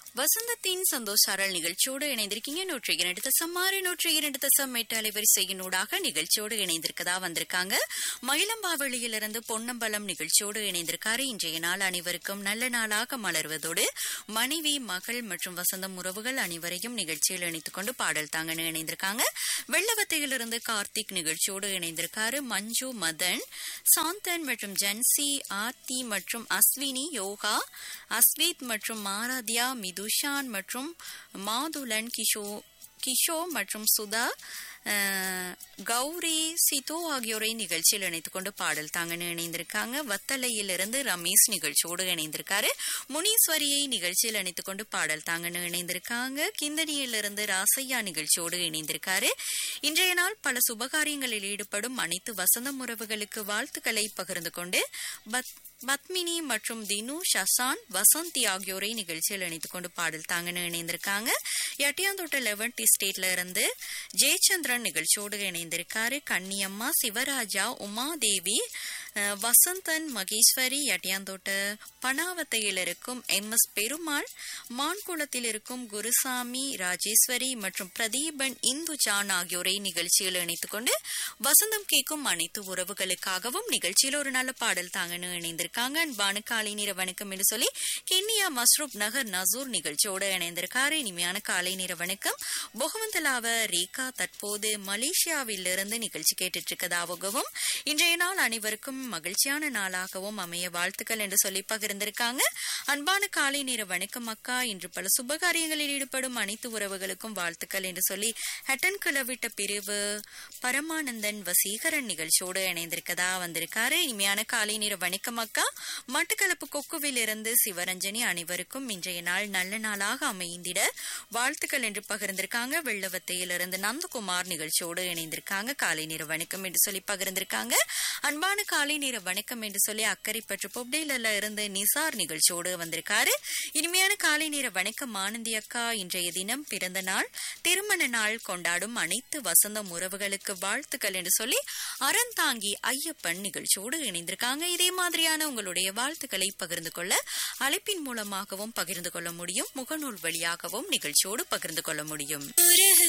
வசந்தத்தின் சந்தோஷாரல் நிகழ்ச்சியோடு இணைந்திருக்கீங்க நூற்றி இரண்டு தசம் ஆறு நூற்றி இரண்டு தசம் எட்டு அலைவரிசையினூடாக நிகழ்ச்சியோடு இணைந்திருக்கதா வந்திருக்காங்க மயிலம்பாவளியிலிருந்து பொன்னம்பலம் நிகழ்ச்சியோடு இணைந்திருக்காரு இன்றைய நாள் அனைவருக்கும் நல்ல நாளாக மலர்வதோடு மனைவி மகள் மற்றும் வசந்தம் உறவுகள் அனைவரையும் நிகழ்ச்சியில் இணைத்துக் கொண்டு பாடல் தாங்கன்னு இணைந்திருக்காங்க வெள்ளவத்தையிலிருந்து கார்த்திக் நிகழ்ச்சியோடு இணைந்திருக்காரு மஞ்சு மதன் சாந்தன் மற்றும் ஜன்சி ஆர்த்தி மற்றும் அஸ்வினி யோகா அஸ்வீத் மற்றும் மாராத்யா மிதுஷான் மற்றும் மாதுலன் கிஷோ கிஷோ மற்றும் சுதா அஹ், கௌரி சிது ஆகியோரை நிகழ்ச்சியில் இணைத்துக் கொண்டு பாடல் தாங்கன்னு இணைந்திருக்காங்க வத்தலையிலிருந்து ரமேஷ் நிகழ்ச்சியோடு இணைந்திருக்காரு முனீஸ்வரியை நிகழ்ச்சியில் இணைத்துக் கொண்டு பாடல் தாங்கன்னு இணைந்திருக்காங்க கிந்தனியிலிருந்து ராசையா நிகழ்ச்சியோடு இணைந்திருக்காரு இன்றைய நாள் பல சுபகாரியங்களில் ஈடுபடும் அனைத்து வசந்தம் உறவுகளுக்கு வாழ்த்துக்களை பகிர்ந்து கொண்டு பத் பத்மினி மற்றும் தினு ஷசான் வசந்தி ஆகியோரை நிகழ்ச்சியில் இணைத்துக் கொண்டு பாடல் தாங்கன்னு இணைந்திருக்காங்க எட்டியாந்தோட்ட லெவன் டி ஸ்டேட்ல இருந்து ஜெயச்சந்திரன் நிகழ்ச்சியோடு இணைந்திருக்காரு கன்னியம்மா சிவராஜா உமாதேவி அஹ், வசந்தன் மகேஸ்வரி எட்டியாந்தோட்ட பனாவத்தையில் இருக்கும் எம் எஸ் பெருமாள் மான்குளத்தில் இருக்கும் குருசாமி ராஜேஸ்வரி மற்றும் பிரதீபன் இந்துஜான் ஆகியோரை நிகழ்ச்சியில் இணைத்துக் கொண்டு வசந்தம் கேட்கும் அனைத்து உறவுகளுக்காகவும் நிகழ்ச்சியில் ஒரு நல்ல பாடல் தாங்கன்னு இணைந்திருக்காங்க அன்பான காலை நேர வணக்கம் என்று சொல்லி கென்னியா மஸ்ரூப் நகர் நசூர் நிகழ்ச்சியோடு இணைந்திருக்காரு இனிமையான காலை நேர வணக்கம் பொகவந்தலாவ ரேகா தற்போது மலேசியாவிலிருந்து நிகழ்ச்சி கேட்டுட்டு இருக்கதாகவும் இன்றைய நாள் அனைவருக்கும் மகிழ்ச்சியான நாளாகவும் அமைய வாழ்த்துக்கள் என்று சொல்லி பகிர்ந்திருக்காங்க அன்பான காலை நேர வணக்கம் அக்கா இன்று பல சுபகாரியங்களில் ஈடுபடும் அனைத்து உறவுகளுக்கும் வாழ்த்துக்கள் என்று சொல்லி ஹட்டன் கிளவிட்ட பிரிவு பரமானந்தன் வசீகரன் நிகழ்ச்சியோடு இணைந்திருக்கதா வந்திருக்காரு இனிமையான காலை நேர வணக்கம் அக்கா மட்டக்களப்பு கொக்குவில் இருந்து சிவரஞ்சனி அனைவருக்கும் இன்றைய நாள் நல்ல நாளாக அமைந்திட வாழ்த்துக்கள் என்று பகிர்ந்திருக்காங்க வெள்ளவத்தையிலிருந்து நந்தகுமார் நிகழ்ச்சியோடு இணைந்திருக்காங்க காலை நேர வணக்கம் என்று சொல்லி பகிர்ந்திருக்காங்க அன்பான காலை நேர வணக்கம் என்று சொல்லி அக்கறை பற்று பொப்டேல இருந்து நிசார் நிகழ்ச்சியோடு வந்திருக்காரு இனிமையான காலை நேர வணக்கம் ஆனந்தி அக்கா இன்றைய தினம் பிறந்த நாள் திருமண நாள் கொண்டாடும் அனைத்து வசந்தம் உறவுகளுக்கு வாழ்த்துக்கள் என்று சொல்லி அறந்தாங்கி ஐயப்பன் நிகழ்ச்சியோடு இணைந்திருக்காங்க இதே மாதிரியான உங்களுடைய வாழ்த்துக்களை பகிர்ந்து கொள்ள அழைப்பின் மூலமாகவும் பகிர்ந்து கொள்ள முடியும் முகநூல் வழியாகவும் நிகழ்ச்சியோடு பகிர்ந்து கொள்ள முடியும்